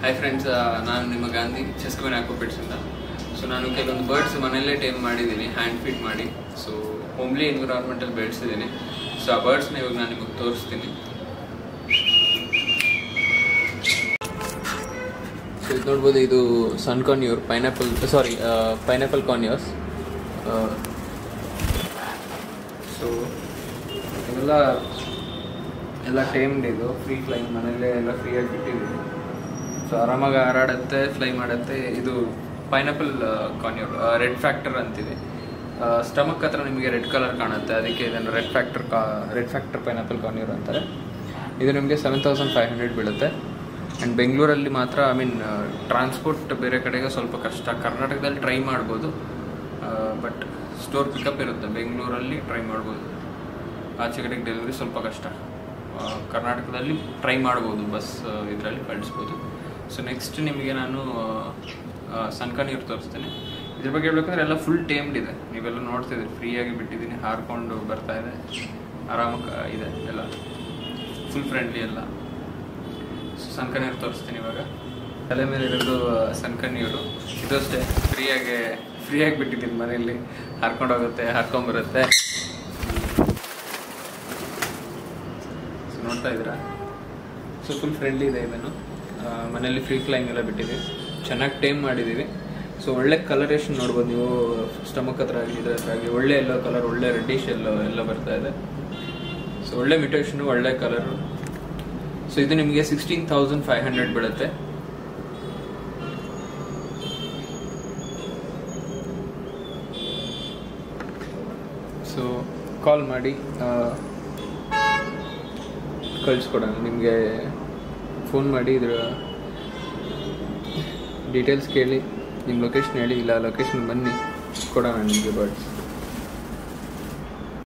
hi friends ನಾನು ನಿಮ್ಮ Gandhi ಚೆಸ್ಕಮನ್ ಆಕ್ಯುಪೇಟ್ಸಿಂದ so ನಾನು ಕೆಲವೊಂದು ಬರ್ಡ್ಸ್ ಮನೆಯಲ್ಲೇ ಟೇಮ್ ಮಾಡಿದ್ದೀನಿ ಹ್ಯಾಂಡ್ ಫೀಡ್ ಮಾಡಿ ಸೊ ಹೋಮ್ಲಿ ಎನ್ವಿರಾನ್ಮೆಂಟಲ್ಲಿ ಬೆಳೆಸಿದ್ದೀನಿ ಸೊ ಆ ಬರ್ಡ್ಸ್ನ ಇವಾಗ ನಾನು ನಿಮಗೆ ತೋರಿಸ್ತೀನಿ ಸೊ ಇದು ನೋಡ್ಬೋದು ಇದು sun conure pineapple sorry pineapple conures so ಇವೆಲ್ಲ ಎಲ್ಲ ಟೈಮ್ಡ್ ಇದು ಫ್ರೀ ಫ್ಲೈಂಗ್ ಮನೇಲೆ ಎಲ್ಲ ಫ್ರೀಯಾಗಿ ಬಿಟ್ಟಿದ್ದೀವಿ ಸೊ ಆರಾಮಾಗಿ ಹಾರಾಡುತ್ತೆ ಫ್ಲೈ ಮಾಡುತ್ತೆ ಇದು ಪೈನಾಪಲ್ ಕಾನ್ಯೂರ್ ರೆಡ್ ಫ್ಯಾಕ್ಟರ್ ಅಂತಿದೆ ಸ್ಟಮಕ್ ಹತ್ರ ನಿಮಗೆ ರೆಡ್ ಕಲರ್ ಕಾಣುತ್ತೆ ಅದಕ್ಕೆ ಇದನ್ನು ರೆಡ್ ಫ್ಯಾಕ್ಟರ್ ಕಾ ರೆಡ್ ಫ್ಯಾಕ್ಟರ್ ಪೈನಾಪಲ್ ಕಾನ್ಯೂರ್ ಅಂತಾರೆ ಇದು ನಿಮಗೆ ಸೆವೆನ್ ತೌಸಂಡ್ ಫೈವ್ ಹಂಡ್ರೆಡ್ ಬೀಳುತ್ತೆ ಆ್ಯಂಡ್ ಬೆಂಗಳೂರಲ್ಲಿ ಮಾತ್ರ ಐ ಮೀನ್ ಟ್ರಾನ್ಸ್ಪೋರ್ಟ್ ಬೇರೆ ಕಡೆಗೆ ಸ್ವಲ್ಪ ಕಷ್ಟ ಕರ್ನಾಟಕದಲ್ಲಿ ಟ್ರೈ ಮಾಡ್ಬೋದು ಬಟ್ ಸ್ಟೋರ್ ಪಿಕಪ್ ಇರುತ್ತೆ ಬೆಂಗಳೂರಲ್ಲಿ ಟ್ರೈ ಮಾಡ್ಬೋದು ಆಚೆ ಕಡೆಗೆ ಡೆಲಿವರಿ ಸ್ವಲ್ಪ ಕಷ್ಟ ಆ, ಕರ್ನಾಟಕದಲ್ಲಿ ಟ್ರೈ ಮಾಡ್ಬೋದು ಬಸ್ ಇದರಲ್ಲಿ ಕಳಿಸ್ಬೋದು ಸೊ ನೆಕ್ಸ್ಟ್ ನಿಮಗೆ ನಾನು ಸನ್ಕ ನೀರು ತೋರಿಸ್ತೇನೆ ಇದ್ರ ಬಗ್ಗೆ ಹೇಳ್ಬೇಕಂದ್ರೆ ಎಲ್ಲ ಫುಲ್ ಟೇಮ್ಡ್ ಇದೆ ನೀವೆಲ್ಲ ನೋಡ್ತಿದ್ದೀರಿ ಫ್ರೀಯಾಗಿ ಬಿಟ್ಟಿದ್ದೀನಿ ಹಾರ್ಕೊಂಡು ಬರ್ತಾ ಇದೆ ಆರಾಮಾಗಿ ಇದೆ ಎಲ್ಲ ಫುಲ್ ಫ್ರೆಂಡ್ಲಿ ಎಲ್ಲ ಸೊ ಸನ್ಕ ನೀರು ತೋರಿಸ್ತೀನಿ ಇವಾಗ ತಲೆ ಮೇಲೆ ಇರೋದು ಸನ್ಕ ನೀರು ಇದು ಅಷ್ಟೇ ಫ್ರೀಯಾಗಿ ಫ್ರೀಯಾಗಿ ಬಿಟ್ಟಿದ್ದೀನಿ ಮನೆಯಲ್ಲಿ ಹಾರ್ಕೊಂಡು ಹೋಗುತ್ತೆ ಹಾರ್ಕೊಂಬರುತ್ತೆ ಸೊ ನೋಡ್ತಾ ಇದ್ದೀರಾ ಸೊ ಫುಲ್ ಫ್ರೆಂಡ್ಲಿ ಇದೆ ಇದನ್ನು ಆ, ಮನೆಯಲ್ಲಿ ಫ್ರೀ ಫ್ಲೈಂಗ್ ಎಲ್ಲ ಬಿಟ್ಟಿದ್ದೀವಿ ಚೆನ್ನಾಗಿ ಟೈಮ್ ಮಾಡಿದ್ದೀವಿ ಸೊ ಒಳ್ಳೆ ಕಲರೇಷನ್ ನೋಡ್ಬೋದು ನೀವು ಸ್ಟಮಕ್ ಹತ್ರ ಆಗಲಿ ಇದ್ರ ಹತ್ರ ಆಗಲಿ ಒಳ್ಳೆ ಎಲ್ಲೋ ಕಲರ್ ಒಳ್ಳೆ ರೆಡ್ಡಿಶ್ ಎಲ್ಲೋ ಎಲ್ಲ ಬರ್ತಾ ಇದೆ ಸೊ ಒಳ್ಳೆ ಮಿಟೇಷನು ಒಳ್ಳೆ ಕಲರು ಸೊ ಇದು ನಿಮಗೆ ಸಿಕ್ಸ್ಟೀನ್ ತೌಸಂಡ್ ಫೈವ್ ಹಂಡ್ರೆಡ್ ಬೀಳುತ್ತೆ ಸೊ ಕಾಲ್ ಮಾಡಿ ಆ, ಕಳಿಸ್ಕೊಡೋಣ ನಿಮಗೆ ಫೋನ್ ಮಾಡಿ ಇದರ ಡೀಟೇಲ್ಸ್ ಕೇಳಿ ನಿಮ್ಮ ಲೊಕೇಶನ್ ಹೇಳಿ ಇಲ್ಲ ಲೊಕೇಶನ್ ಬನ್ನಿ ಕೊಡೋಣ ನಿಮಗೆ ಬರ್ಡ್ಸ್